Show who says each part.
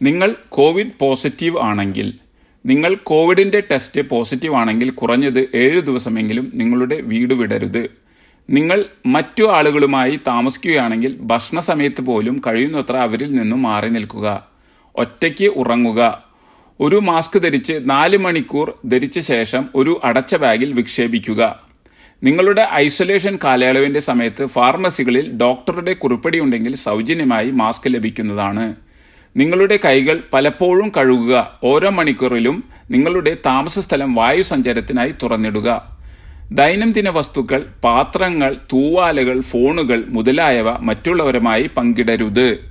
Speaker 1: നിങ്ങൾ Covid positive ആണെങ്കിൽ നിങ്ങൾ കോവിഡിന്റെ ടെസ്റ്റ് പോസിറ്റീവ് ആണെങ്കിൽ കുറഞ്ഞത് ഏഴ് ദിവസമെങ്കിലും നിങ്ങളുടെ വീട് വിടരുത് നിങ്ങൾ മറ്റു ആളുകളുമായി താമസിക്കുകയാണെങ്കിൽ ഭക്ഷണ സമയത്ത് പോലും കഴിയുന്നത്ര അവരിൽ നിന്നും മാറി നിൽക്കുക ഒറ്റയ്ക്ക് ഉറങ്ങുക ഒരു മാസ്ക് ധരിച്ച് നാല് മണിക്കൂർ ധരിച്ച ശേഷം ഒരു അടച്ച ബാഗിൽ വിക്ഷേപിക്കുക നിങ്ങളുടെ ഐസൊലേഷൻ കാലയളവിന്റെ സമയത്ത് ഫാർമസികളിൽ ഡോക്ടറുടെ കുറിപ്പടി ഉണ്ടെങ്കിൽ സൗജന്യമായി മാസ്ക് ലഭിക്കുന്നതാണ് നിങ്ങളുടെ കൈകൾ പലപ്പോഴും കഴുകുക ഓരോ മണിക്കൂറിലും നിങ്ങളുടെ താമസ സ്ഥലം വായു സഞ്ചാരത്തിനായി തുറന്നിടുക ദൈനംദിന വസ്തുക്കൾ പാത്രങ്ങൾ തൂവാലകൾ ഫോണുകൾ മുതലായവ മറ്റുള്ളവരുമായി പങ്കിടരുത്